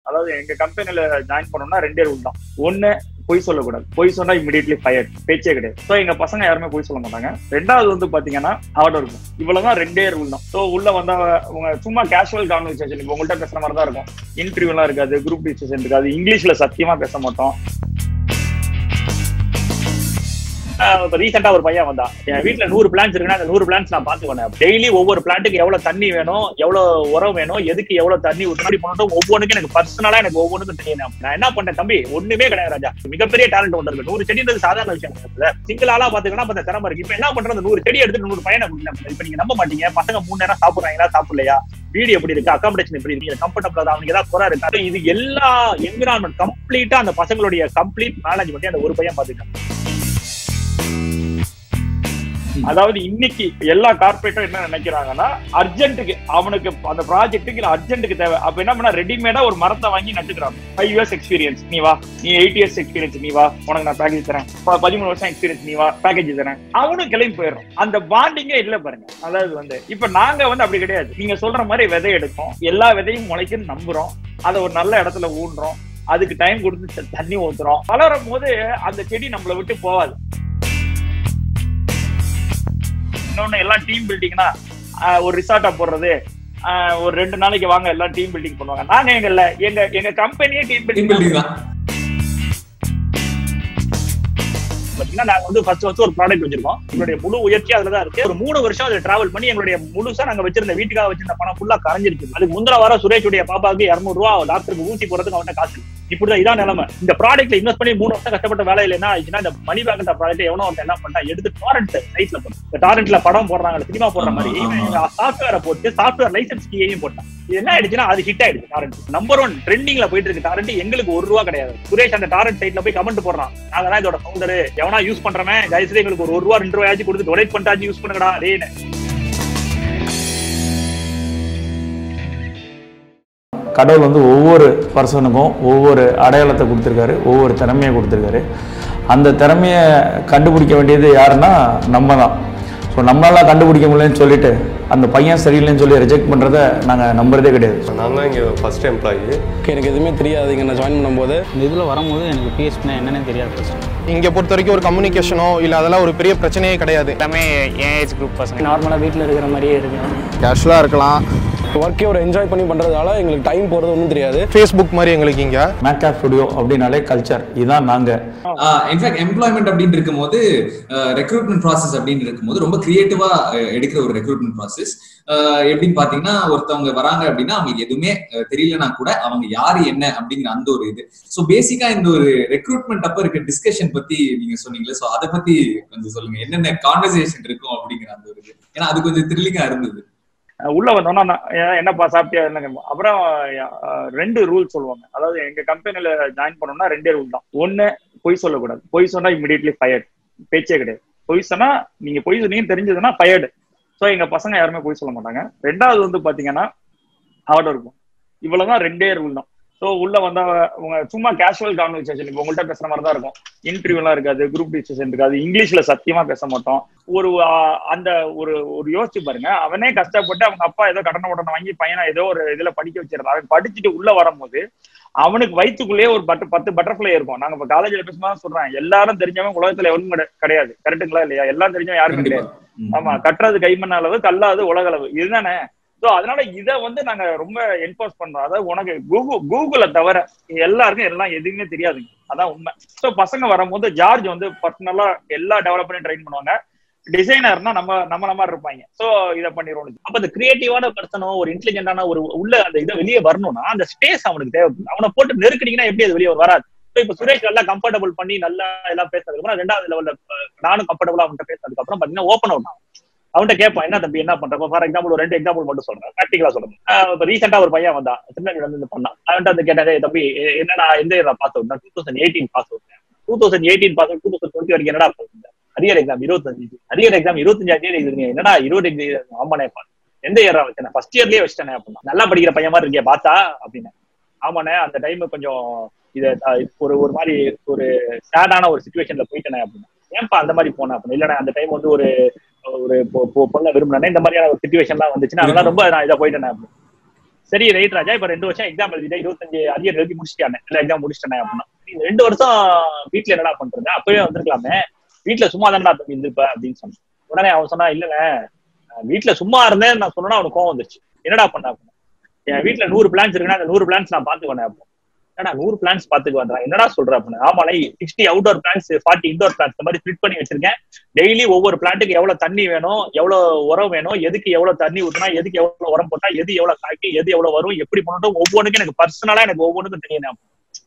அதாவது எங்க கம்பெனில ஜாயின் பண்ணோம்னா ரெண்டே ரூல் தான் ஒண்ணு பொய் சொல்லக்கூடாது பொய் சொன்னா இமிடியட்லி ஃபயர் பேச்சே கிடையாது ஸோ எங்க பசங்க யாருமே பொய் சொல்ல மாட்டாங்க ரெண்டாவது வந்து பாத்தீங்கன்னா ஆர்டர் இருக்கும் இவ்வளவுதான் ரெண்டே ரூல் தான் ஸோ உள்ள வந்தா உங்க சும்மா கேஷுவல் கான்வர்சேஷன் இப்போ உங்கள்கிட்ட பேசுற மாதிரி தான் இருக்கும் இன்டர்வியூலாம் இருக்காது குரூப் டிஸ்கஷன் இருக்காது இங்கிலீஷ்ல சத்தியமா பேச மாட்டோம் இப்போ ரீசெண்டா ஒரு பையன் வந்தான் என் வீட்டுல நூறு பிளான்ஸ் இருக்குன்னா அந்த நூறு பிளான்ஸ் நான் பாத்துக்கணும் டெய்லி ஒவ்வொரு பிளான்ட்டுக்கு எவ்வளவு தண்ணி வேணும் எவ்வளவு உரம் வேணும் எதுக்கு எவ்வளவு தண்ணி ஊற்றி பண்ணட்டும் ஒவ்வொன்றுக்கும் எனக்கு பர்சனலா எனக்கு ஒவ்வொன்றுக்கும் தெரியணும் நான் என்ன பண்ணேன் தம்பி ஒண்ணுமே கிடையாது ராஜா மிகப்பெரிய டேலண்ட் ஒன்று இருக்கு நூறு செடின்றது சாதாரண விஷயம் கிடையாது சிங்கிள் ஆளா பாத்துக்கணும் அப்ப அந்த திறமை இருக்கு இப்ப என்ன பண்றது நூறு செடி எடுத்து நூறு பையனை கொடுக்கலாம் இப்ப நீங்க நம்ப மாட்டீங்க பசங்க மூணு நேரம் சாப்பிடுறாங்களா சாப்பிடலையா வீடு எப்படி இருக்கு அகாமடேஷன் எப்படி இருக்கு கம்ஃபர்டபுளா அவனுக்கு ஏதாவது குறை இருக்கு அது இது எல்லா என்விரான்மெண்ட் கம்ப்ளீட்டா அந்த பசங்களுடைய கம்ப்ளீட் மேனேஜ்மெண்ட் அந்த ஒரு பையன் பாத்துக்கலாம் அதாவது இன்னைக்கு எல்லா கார்பரேட்டும் என்ன நினைக்கிறாங்கன்னா அர்ஜென்ட்டுக்கு அவனுக்கு அந்த ப்ராஜெக்ட்டுக்கு அர்ஜென்ட்டுக்கு தேவை அப்ப என்ன பண்ணா ரெடிமேடா ஒரு மரத்தை வாங்கி நட்டுக்கிறான் ஃபைவ் இயர்ஸ் எக்ஸ்பீரியன்ஸ் நீ வா நீ எயிட் இயர்ஸ் எக்ஸ்பீரியன்ஸ் நீ வா உனக்கு நான் பேக்கேஜ் தரேன் ப- பதிமூணு வருஷம் எக்ஸ்பீரியன்ஸ் நீ வா பேக்கேஜ் தரேன் அவனும் கிளம்பி போயிடும் அந்த பாண்டிங்கே இல்ல பாருங்க அதாவது வந்து இப்ப நாங்க வந்து அப்படி கிடையாது நீங்க சொல்ற மாதிரி விதை எடுக்கும் எல்லா விதையும் முளைக்குன்னு நம்புறோம் அதை ஒரு நல்ல இடத்துல ஊன்றோம் அதுக்கு டைம் கொடுத்து த- தண்ணி ஊத்துறோம் வளரும் போது அந்த செடி நம்மளை விட்டு போகாது இன்னொன்னு எல்லாம் டீம் பில்டிங்னா ஒரு ரிசார்ட்டா போடுறது ஆஹ் ஒரு ரெண்டு நாளைக்கு வாங்க எல்லாம் டீம் பில்டிங் பண்ணுவாங்க நாங்க எங்க இல்ல எங்க எங்க கம்பெனியே டீம் டீம் பில்டிங் பில்டிங் தான் பாத்தீங்கன்னா நாங்க வந்து ஃபர்ஸ்ட் ஃபர்ஸ்ட் ஒரு ப்ராடக்ட் வச்சிருக்கோம் எங்களுடைய முழு உயர்ச்சி அதுல தான் இருக்கு ஒரு மூணு வருஷம் அதை டிராவல் பண்ணி எங்களுடைய முழுசா நாங்க வச்சிருந்த வீட்டுக்காக வச்சிருந்த பணம் ஃபுல்லா கரைஞ்சிருக்கு அதுக்கு முந்தின வாரம் சுரேஷுடைய பாப்பாவுக்கு இருநூறு ரூபா டாக்டருக்கு ஊசி போறதுக்கு அவன்கிட்ட காசு இல்ல. இப்படிதான் இதான் நிலைமை இந்த ப்ராடக்ட்ல இன்வெஸ்ட் பண்ணி மூணு வருஷம் கஷ்டப்பட்ட வேலையில என்ன ஆயிடுச்சுன்னா இந்த மணி பேக் ப்ராடக்ட் எவனோ ஒருத்தன் என்ன பண்ணா எடுத்து டாரண்ட் சைட்ல போட்டு இந்த டாரண்ட்ல படம் போடுறாங்க சினிமா போடுற மாதிரி ஆமா, சாஃப்ட்வேரை போட்டு சாஃப்ட்வேர் லைசன்ஸ் கீயையும் போட்டான் இது என்ன ஆயிடுச்சுன்னா அது ஹிட் ஆயிடுச்சு டாரண்ட் நம்பர் ஒன் ட்ரெண்டிங்ல போயிட்டு இருக்கு டாரண்ட் எங்களுக்கு ஒரு ரூபா கிடையாது சுரேஷ் அந்த டாரண்ட் சைட்ல போய் கமெண்ட் போடுறான் நாங்க தான் இதோட ஃபவுண்டர் எவனா யூஸ் பண்றவன் தயவுசெய்து எங்களுக்கு ஒரு ஒரு ரூபா ரெண்டு ரூபாயாச்சும் கொடுத்து டொனேட் பண்ணிட்டாச்சு யூஸ் பண்ணுங்கடா அதேன்னு கடவுள் வந்து ஒவ்வொரு பர்சனுக்கும் ஒவ்வொரு அடையாளத்தை கொடுத்துருக்காரு ஒவ்வொரு திறமையை கொடுத்துருக்காரு அந்த திறமையை கண்டுபிடிக்க வேண்டியது யாருன்னா நம்ம தான் ஸோ நம்மளால கண்டுபிடிக்க முடியலன்னு சொல்லிட்டு அந்த பையன் சரியில்லைன்னு சொல்லி ரிஜெக்ட் பண்ணுறத நாங்கள் நம்புறதே கிடையாது நான் தான் இங்கே ஃபஸ்ட் எம்ப்ளாயி எனக்கு எதுவுமே தெரியாது இங்கே நான் ஜாயின் பண்ணும்போது இந்த இதில் வரும்போது எனக்கு பிஎஸ்பினா என்னன்னே தெரியாது ஃபர்ஸ்ட் இங்கே பொறுத்த வரைக்கும் ஒரு கம்யூனிகேஷனோ இல்லை அதெல்லாம் ஒரு பெரிய பிரச்சனையே கிடையாது எல்லாமே என் ஏஜ் குரூப் பசங்க நார்மலாக வீட்டில் இருக்கிற மாதிரியே இருக்கு கேஷுவலாக இருக்கலாம் ஒர்க்கே ஒரு என்ஜாய் பண்ணி பண்ணுறதால எங்களுக்கு டைம் போகிறது ஒன்றும் தெரியாது ஃபேஸ்புக் மாதிரி எங்களுக்கு இங்கே மேக்கா ஸ்டுடியோ அப்படின்னாலே கல்ச்சர் இதுதான் நாங்கள் இன்ஃபேக்ட் எம்ப்ளாய்மெண்ட் அப்படின்னு இருக்கும்போது ரெக்ரூட்மெண்ட் ப்ராசஸ் அப்படின்னு இருக்கும்போது ரொம்ப கிரியேட்டிவா எடுக்கிற ஒரு ரெக்ரூட்மெண்ட் ப்ராசஸ் எப்படின்னு பாத்தீங்கன்னா ஒருத்தவங்க வராங்க அப்படின்னா அவங்களுக்கு எதுவுமே அஹ், தெரியலனா கூட அவங்க யாரு என்ன அப்படிங்கிற அந்த ஒரு இது ஸோ பேசிக்கா இந்த ஒரு ரெக்ரூட்மெண்ட் அப்ப இருக்க டிஸ்கஷன் பத்தி நீங்க சொன்னீங்களே ஸோ அதை பத்தி கொஞ்சம் சொல்லுங்க என்னென்ன கான்வர்சேஷன் இருக்கும் அப்படிங்கிற அந்த ஒரு இது ஏன்னா அது கொஞ்சம் த்ரில்லிங்கா இருந்தது அஹ் உள்ள வந்தோம்னா நான், "ஏன் என்னப்பா சாப்பிட்டியா என்ன கேட்போம். அப்புறம் அஹ், ரெண்டு ரூல் சொல்லுவாங்க அதாவது எங்க கம்பெனில ஜாயின் பண்ணோம்னா ரெண்டே ரூல் தான் ஒண்ணு பொய் சொல்லக்கூடாது பொய் சொன்னா இமிடியட்லி ஃபயர்ட் பேச்சே கிடையாது பொய் சொன்னா நீங்க பொய் சொன்னீங்கன்னு தெரிஞ்சதுன்னா ஃபயர்டு ஸோ எங்க பசங்க யாருமே பொய் சொல்ல மாட்டாங்க ரெண்டாவது வந்து பாத்தீங்கன்னா ஆர்டர் இருக்கும் இவ்வளவுதான் ரெண்டே ரூல் தான் ஸோ உள்ள வந்தா உங்க சும்மா கேஷுவல் கான்வர்சேஷன் இப்போ உங்கள்கிட்ட பேசுற மாதிரி தான் இருக்கும் இன்டர்வியூலாம் இருக்காது குரூப் டிஸ்கஷன் இருக்காது இங்கிலீஷ்ல சத்தியமா பேச மாட்டோம் ஒரு ஆஹ், அந்த ஒரு ஒரு யோசிச்சு பாருங்க அவனே கஷ்டப்பட்டு அவங்க அப்பா ஏதோ கடனை உடனே வாங்கி பையனை ஏதோ ஒரு இதுல படிக்க வச்சிருந்தான் அவன் படிச்சுட்டு உள்ள வரும்போது அவனுக்கு வயித்துக்குள்ளேயே ஒரு பட்டு பத்து பட்டர்ஃபிளை இருக்கும் நாங்க இப்ப காலேஜ்ல பேசும்போது சொல்றேன் எல்லாரும் தெரிஞ்சவன் உலகத்துல எவனும் கிடை- கிடையாது கரெக்டுங்களா இல்லையா எல்லாம் தெரிஞ்சவன் யாருமே கண்டிப்பா கிடையாது ம். ஆமா கட்டுறது கைமண் அளவு கல்லாது உலக அளவு இதுதானே சோ அதனால இத வந்து நாங்க ரொம்ப என்போர்ஸ் பண்றோம் அதாவது உனக்கு கூகுள் கூகுளை தவிர எல்லாருக்கும் எல்லாம் எதுவுமே தெரியாதுங்க அதான் உண்மை சோ பசங்க வரும்போது ஜார்ஜ் வந்து பர்சனலா எல்லா டெவலப்பரையும் ட்ரெயின் பண்ணுவாங்க டிசைனர்னா நம்ம நம்மள மாதிரி இருப்பாங்க சோ இத பண்ணிடுவோம் அப்ப அந்த கிரியேட்டிவான பர்சனோ ஒரு இன்டெலிஜென்டான ஒரு உள்ள அந்த இதை வெளியே வரணும்னா அந்த ஸ்பேஸ் அவனுக்கு தேவைப்படுது அவனை போட்டு நெருக்கினீங்கன்னா எப்படி அது வெளியே வராது So இப்ப சுரேஷ் நல்லா கம்ஃபர்டபுள் பண்ணி நல்லா எல்லாம் பேசுறதுக்கு அப்புறம் ரெண்டாவது லெவல்ல நானும் கம்ஃபர்டபுளா அவன்கிட்ட பேசுறதுக்கு அப்புறம் பாத்தீங்கன்னா ஓப்பன் அவுட் ஆகும் அவன்கிட்ட கேட்பான் என்ன தம்பி என்ன பண்ற ஃபார் எக்ஸாம்பிள் ஒரு ரெண்டு எக்ஸாம்பிள் மட்டும் சொல்றேன் ப்ராக்டிகலா சொல்றேன் ஆஹ் இப்ப ரீசெண்டா ஒரு பையன் வந்தான் திருநெல்வேலி வந்து இந்த பண்ணான் அவன்கிட்ட வந்து கேட்டாங்க "ஏய் தம்பி எ- என்னடா எந்த இயர்ல pass out two thousand eighteen pass out two thousand eighteen pass out two thousand twenty வரைக்கும் என்னடா பாஸ் அரியர் எக்ஸாம் இருபத்தஞ்சு அரியர் எக்ஸாம் இருபத்தஞ்சாம் தேதி எழுதுறீங்க என்னடா இருபத்தஞ்சு ஆமாண்ணே பா. எந்த இயரா வச்சேன் ஃபர்ஸ்ட் இயர்லயே வச்சிட்டேன் அப்படின்னா நல்லா படிக்கிற பையன் மாதிரி இருக்கியா பார்த்தா அப்படின்னு ஆமாண்ணே அந்த டைம் கொஞ்சம் இத அஹ், ஒரு ஒரு மாதிரி ஒரு சேடான ஒரு சுச்சுவேஷன்ல போயிட்டேனே அப்படின்னா ஏன்பா அந்த மாதிரி போனேன் அப்படின்னு இல்லைண்ணே அந்த டைம் வந்து ஒரு ஒரு பொ- பொ- பொண்ணை விரும்பினேன் இந்த மாதிரியான ஒரு சுச்சுவேஷன்லாம் வந்துச்சுன்னா அதெல்லாம் ரொம்ப நான் இதை போயிட்டேனே அப்படின்னு சரி ரைட் ராஜா இப்ப ரெண்டு வருஷம் எக்ஸாம் எழுதிட்டேன் இருபத்தஞ்சு அரியர் எழுதி முடிச்சிட்டானே எல்லா எக்ஸாம் முடிச்சிட்டேன் அப்படின்னா நீ இந்த ரெண்டு வருஷம் வீட்ல என்னடா பண்றது அப்பவே வந்திருக்கலாமே வீட்ல சும்மா தானடா தம்பி இருந்திருப்ப அப்படின்னு சொன்னான் உடனே அவன் சொன்னா இல்லங்க நான் வீட்ல சும்மா இருந்தேன் நான் சொன்னா அவனுக்கு கோவம் வந்துருச்சு என்னடா பண்ண அப்படின்னா என் வீட்ல நூறு பிளான்ஸ் இருக்குன்னா அந்த நூறு பிளான்ஸ் நான் பாத்துக்குவேன் அப்போ என்னடா நூறு பிளான்ஸ் பாத்துக்கு வந்தா என்னடா சொல்ற அப்படின்னு ஆமா sixty outdoor plans forty indoor plans இந்த மாதிரி ஸ்பிளிட் பண்ணி வச்சிருக்கேன் டெய்லி ஒவ்வொரு பிளான்ட்டுக்கு எவ்வளவு தண்ணி வேணும் எவ்வளவு உரம் வேணும் எதுக்கு எவ்வளவு தண்ணி ஊத்தினா எதுக்கு எவ்வளவு உரம் போட்டா எது எவ்வளவு காய்க்கு எது எவ்வளவு வரும் எப்படி பண்ணட்டும் ஒவ்வொன்றுக்கும் எனக்கு பர்சனலா எனக்கு ஒவ்வொன்றுக்கும் தெரியும்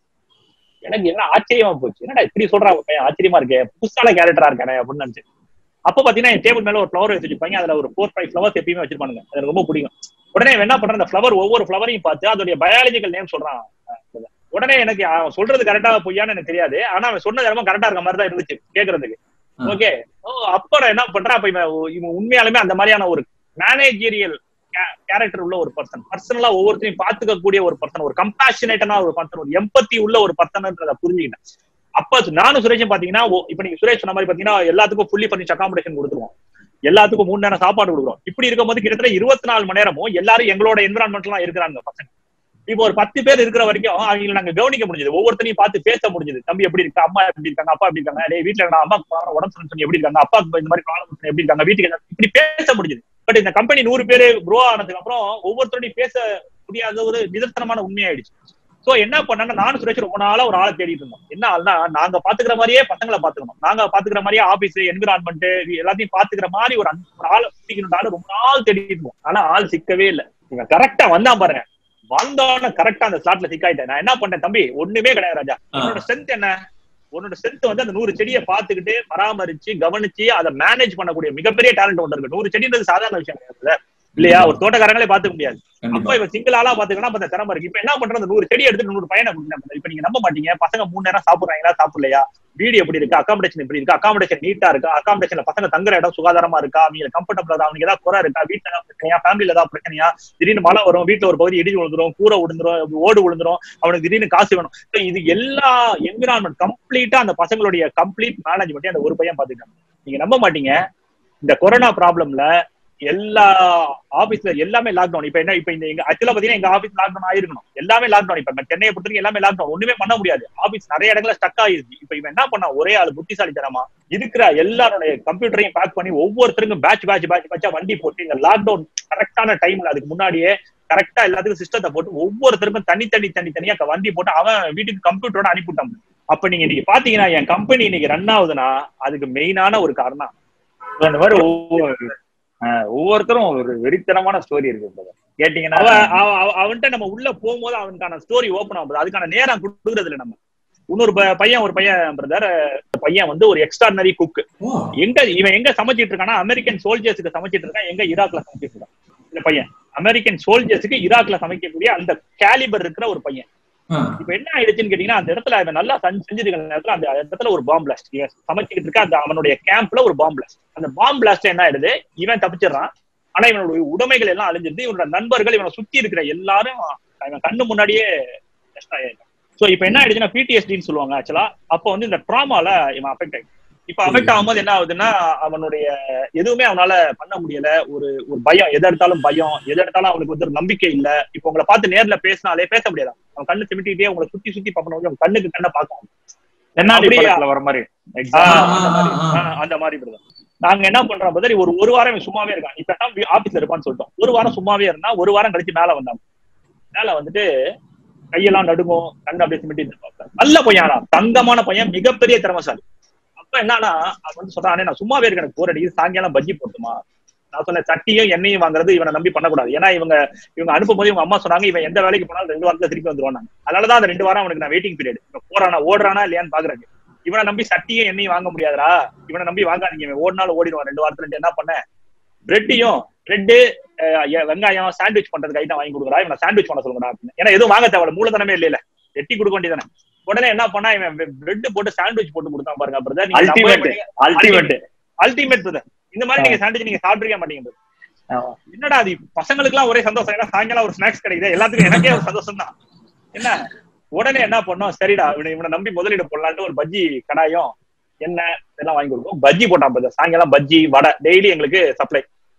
எனக்கு என்ன ஆச்சரியமா போச்சு என்னடா இப்படி சொல்றாங்க பையன் ஆச்சரியமா இருக்கே புதுசான கேரக்டரா இருக்கானே அப்படின்னு நினைச்சு அப்ப பாத்தீங்கன்னா என் டேபிள் மேல ஒரு ஃபிளவர் வச்சிருப்பாங்க அதுல ஒரு ஃபோர் ஃபைவ் ஃபிளவர்ஸ் எப்பயுமே வச்சிருப்பானுங்க அது எனக்கு ரொம்ப பிடிக்கும் உடனே இவன் என்ன பண்றான் அந்த ஃபிளவர் ஒவ்வொரு ஃபிளவரையும் பார்த்து அதோடைய பயாலஜிக்கல் நேம் சொல்றான் அஹ் உடனே எனக்கு அவன் சொல்றது கரெக்டா பொய்யான்னு எனக்கு தெரியாது ஆனா அவன் சொன்னது ரொம்ப கரெக்டா இருக்க மாதிரி தான் இருந்துச்சு கேக்குறதுக்கு ஆ. ஓகே ஓ அப்ப நான் என்ன பண்றேன் அப்ப இவன் இவன் உண்மையாலுமே அந்த மாதிரியான ஒரு மேனேஜீரியல் கேரக்டர் உள்ள ஒரு பர்சன் பர்சனலா ஒவ்வொருத்தரையும் பாத்துக்க கூடிய ஒரு பர்சன் ஒரு கம்பேஷனேட்டனா ஒரு பர்சன் ஒரு எம்பத்தி உள்ள ஒரு பர்சன்ன்றத புரிஞ்சுக்கிட்டேன் அப்ப நானும் சுரேஷும் பாத்தீங்கன்னா ஓ, இப்ப நீங்க சுரேஷ் சொன்ன மாதிரி பாத்தீங்கன்னா எல்லாத்துக்கும் ஃபுல்லி ஃபர்னிஷ் அகாமடேஷன் கொடுத்துருவோம் எல்லாத்துக்கும் மூணு நேரம் சாப்பாடு கொடுக்குறோம் இப்படி இருக்கும்போது கிட்டத்தட்ட இருபத்தி நாலு மணி நேரமும் எல்லாரும் எங்களோட என்விரான்மெண்ட்லாம் இருக்கிறாங்க பசங்க இப்போ ஒரு பத்து பேர் இருக்கிற வரைக்கும் அவங்களை நாங்க கவனிக்க முடிஞ்சது ஒவ்வொருத்தரையும் பார்த்து பேச முடிஞ்சது தம்பி எப்படி இருக்கு அம்மா எப்படி இருக்காங்க அப்பா எப்படி இருக்காங்க டேய் வீட்டுல நான் அம்மா உடம்பு சரியில்லைன்னு சொல்லி எப்படி இருக்காங்க அப்பா இந்த மாதிரி ப்ராப்ளம் எப்படி இருக்காங்க வீட்டுக்கு என்ன- இப்படி பேச முடிஞ்சது பட் இந்த கம்பெனி நூறு பேரு க்ரோ ஆனதுக்கு அப்புறம் ஒவ்வொருத்தரோடையும் பேச முடியாத ஒரு நிதர்சனமான உண்மையாயிடுச்சு சோ என்ன பண்ணா நானும் சுரேஷ் ரொம்ப நாளா ஒரு ஆளை தேடிட்டு இருந்தோம் என்ன ஆள்னா நாங்க பாத்துக்கிற மாதிரியே பசங்களை பாத்துக்கணும் நாங்க பாத்துக்கிற மாதிரியே ஆபீஸ் என்விரான்மெண்ட் எல்லாத்தையும் பாத்துக்கிற மாதிரி ஒரு அன்- ஒரு ஆளை பிடிக்கணும் ஆளு ரொம்ப நாள் தேடிட்டு இருந்தோம் ஆனா ஆள் சிக்கவே இல்ல இவன் கரெக்டா வந்தான் பாருங்க வந்தோடனே கரெக்டா அந்த ஸ்லாட்ல சிக்காயிட்டேன் நான் என்ன பண்ணேன் தம்பி ஒண்ணுமே கிடையாது ராஜா உன்னோட ஸ்ட்ரென்த் என்ன உன்னோட ஸ்ட்ரென்த் வந்து அந்த நூறு செடியை பார்த்துக்கிட்டு பராமரிச்சு கவனிச்சு அதை மேனேஜ் பண்ணக்கூடிய மிகப்பெரிய டேலண்ட் ஒன்று இருக்கு நூறு செடின்றது சாதாரண விஷயம் கிடையாது இல்லையா ஒரு தோட்டக்காரங்களே பாத்துக்க முடியாது அப்ப கண்டிப்பா இவன் சிங்கிள் ஆளா பாத்துக்கணும் அப்ப அந்த திறமை இருக்கு இப்ப என்ன பண்றது அந்த நூறு செடி எடுத்து நூறு பையனை கொடுக்கணும் இப்ப நீங்க நம்ப மாட்டீங்க பசங்க மூணு நேரம் சாப்பிடுறாங்களா சாப்பிடலையா வீடு எப்படி இருக்கு அகாமடேஷன் எப்படி இருக்கு அகாமடேஷன் நீட்டா இருக்கா அகாமடேஷன்ல பசங்க தங்குற இடம் சுகாதாரமா இருக்கா அவங்க கம்ஃபர்டபுளா தான் அவங்களுக்கு ஏதாவது குறை இருக்கா வீட்டுல ஏதாவது பிரச்சனையா ஃபேமிலில ஏதாவது பிரச்சனையா திடீர்னு மழை வரும் வீட்டுல ஒரு பகுதி இடிஞ்சு விழுந்துரும் கூரை விழுந்துரும் ஓடு விழுந்துரும் அவனுக்கு திடீர்னு காசு வேணும் So இது எல்லா என்விரான்மெண்ட் கம்ப்ளீட்டா அந்த பசங்களுடைய கம்ப்ளீட் மேனேஜ்மெண்ட் அந்த ஒரு பையன் பாத்துக்கிட்டாங்க நீங்க நம்ப மாட்டீங்க இந்த கொரோனா ப்ராப்ளம்ல எல்லா ஆபீஸ்ல எல்லாமே லாக்டவுன் இப்ப என்ன இப்ப இந்த எங்க ஆக்சுவலா பாத்தீங்கன்னா எங்க ஆபீஸ் லாக்டவுன் ஆயிருக்கணும் எல்லாமே லாக்டவுன் இப்ப சென்னையை பொறுத்த வரைக்கும் எல்லாமே லாக்டவுன் ஒண்ணுமே பண்ண முடியாது ஆபீஸ் நிறைய இடங்கள்ல ஸ்டக் ஆயிருச்சு இப்ப இவன் என்ன பண்ணா ஒரே ஆள் புத்திசாலித்தனமா இருக்கிற எல்லாருடைய கம்ப்யூட்டரையும் பேக் பண்ணி ஒவ்வொருத்தருக்கும் பேட்ச் பேட்ச் பேட்ச் பேட்சா வண்டி போட்டு இந்த லாக்டவுன் கரெக்டான டைம்ல அதுக்கு முன்னாடியே கரெக்டா எல்லாத்துக்கும் சிஸ்டத்தை போட்டு ஒவ்வொருத்தருக்கும் தனி தனி தனி தனியா வண்டி போட்டு அவன் வீட்டுக்கு கம்ப்யூட்டரோட அனுப்பிவிட்டான் அப்ப நீங்க இன்னைக்கு பாத்தீங்கன்னா என் கம்பெனி இன்னைக்கு ரன் ஆகுதுன்னா அதுக்கு மெயினான ஒரு காரணம் அந்த மாதிரி ஒவ்வொரு ஆஹ் ஒவ்வொருத்தரும் ஒரு வெறித்தனமான ஸ்டோரி இருக்கு brother. கேட்டீங்கன்னா அவன் அவன் அவன்- அவன்கிட்ட நம்ம உள்ள போகும்போது அவனுக்கான ஸ்டோரி ஓபன் ஆகுது அதுக்கான நேரம் கொடுக்கறது இல்ல நம்ம இன்னொரு ப- பையன் ஒரு பையன் பிரதர் பையன் வந்து ஒரு எக்ஸ்ட்ரானரி குக் ஓ எங்க இவன் எங்க சமைச்சிட்டு இருக்கானா அமெரிக்கன் சோல்ஜர்ஸ்க்கு சமைச்சிட்டு இருக்கான் எங்க ஈராக்ல சமைச்சிட்டு இருக்கான் இந்த பையன் அமெரிக்கன் சோல்ஜர்ஸ்க்கு ஈராக்ல சமைக்கக்கூடிய அந்த கேலிபர் இருக்கிற ஒரு பையன் ஆ, இப்ப என்ன ஆயிடுச்சுன்னு கேட்டீங்கன்னா அந்த இடத்துல அவன் நல்லா செஞ்சு- செஞ்சிருக்கிற நேரத்துல அந்த இடத்துல ஒரு பாம்பு பிளாஸ்ட் இவன் சமைச்சிட்டு இருக்க அந்த அவனுடைய கேம்ப்ல ஒரு பாம்பு பிளாஸ்ட் அந்த பாம்பு பிளாஸ்ட் என்ன ஆயிடுது இவன் தப்பிச்சிடுறான் ஆனா இவனுடைய உடைமைகள் எல்லாம் அழிஞ்சிருது இவனோட நண்பர்கள் இவனை சுத்தி இருக்கிற எல்லாரும் இவன் கண்ணு முன்னாடியே டெஸ்ட் ஆயிருக்கான் சோ இப்ப என்ன ஆயிடுச்சுன்னா பிடிஎஸ்டின்னு சொல்லுவாங்க ஆக்சுவலா அப்போ வந்து இந்த ட்ராமால இவன் அஃபெக்ட் ஆயிடுச்சு இப்ப அஃபெக்ட் ஆகும்போது என்ன ஆகுதுன்னா அவனுடைய எதுவுமே அவனால பண்ண முடியல ஒரு ஒரு பயம் எது எடுத்தாலும் பயம் எது எடுத்தாலும் அவனுக்கு வந்து ஒரு நம்பிக்கை இல்ல இப்ப உங்களை பார்த்து நேர்ல பேசினாலே பேச முடியாது அவன் கண்ணு சிமிட்டிக்கிட்டே உங்களை சுத்தி சுத்தி பார்க்கணும் அவன் கண்ணுக்கு கண்ணை பார்க்கணும் தென்னாலி அப்படியா? படத்துல வர மாதிரி ஆ, எக்ஸாம் அந்த மாதிரி ஆ, ஆ, ஆ, அந்த மாதிரி brother. நாங்க என்ன பண்றோம் பதறி ஒரு ஒரு வாரம் இவன் சும்மாவே இருக்கான் இப்ப ஆபீஸ்ல இருப்பான்னு சொல்லிட்டோம் ஒரு வாரம் சும்மாவே இருந்தா ஒரு வாரம் கழிச்சு மேல வந்தாங்க மேல வந்துட்டு கையெல்லாம் நடுங்கும் கண்ணு அப்படியே சிமிட்டி இருப்பாங்க நல்ல பையனா தங்கமான பையன் மிகப்பெரிய திறமசாலி அப்ப என்னன்னா அவன் வந்து சொல்றானே நான் சும்மாவே இருக்கேன் எனக்கு போர் அடிக்குது சாயங்காலம் பஜ்ஜி போட்டுமா நான் சொன்னேன் சட்டியும் எண்ணெயும் வாங்குறது இவனை நம்பி பண்ணக்கூடாது ஏன்னா இவங்க இவங்க அனுப்பும் போது இவங்க அம்மா சொன்னாங்க இவன் எந்த வேலைக்கு போனாலும் ரெண்டு வாரத்துல திருப்பி வந்துருவாங்க அதனாலதான் அந்த ரெண்டு வாரம் அவனுக்கு நான் வெயிட்டிங் பீரியட் இவன் போறானா ஓடுறானா இல்லையான்னு பாக்குறேன் இவனை நம்பி சட்டியும் எண்ணெயும் வாங்க முடியாதுடா இவனை நம்பி வாங்காதீங்க இவன் ஓடினாலும் ஓடிடுவான் ரெண்டு வாரத்துல என்ன பண்ணேன் பிரெட்டையும் பிரெட்டு வெங்காயம் சாண்ட்விச் பண்றதுக்கு ஐட்டம் வாங்கி கொடுக்குறா இவனை சாண்ட்விச் பண்ண சொல்லுங்கடா அப்படின்னு ஏன்னா எதுவும் வாங்க தேவை மூலதனமே இல்ல எட்டி கொடுக்க வேண்டியதானே உடனே என்ன பண்ணா இவன் பிரெட் போட்டு சாண்ட்விச் போட்டு கொடுத்தான் பாருங்க பிரதர் நீங்க நம்பவே அல்டிமேட் மாட்டீங்க. அல்டிமேட் அல்டிமேட் பிரதர் இந்த மாதிரி நீங்க சாண்ட்விச் நீங்க சாப்பிட்டுருக்க மாட்டீங்க brother. என்னடா அது பசங்களுக்கு எல்லாம் ஒரே சந்தோஷம் ஏன்னா சாயங்காலம் ஒரு ஸ்நாக்ஸ் கிடைக்குது எல்லாத்துக்கும் எனக்கே ஒரு சந்தோஷம் தான் என்ன உடனே என்ன பண்ணோம் சரிடா இவனை இவனை நம்பி முதலீடு போடலான்ட்டு ஒரு பஜ்ஜி கடாயம் எண்ணெய் இதெல்லாம் வாங்கி கொடுக்கும் பஜ்ஜி போட்டான் brother. சாயங்காலம் பஜ்ஜி வடை டெய்லி எங்களுக்கு சப்ளை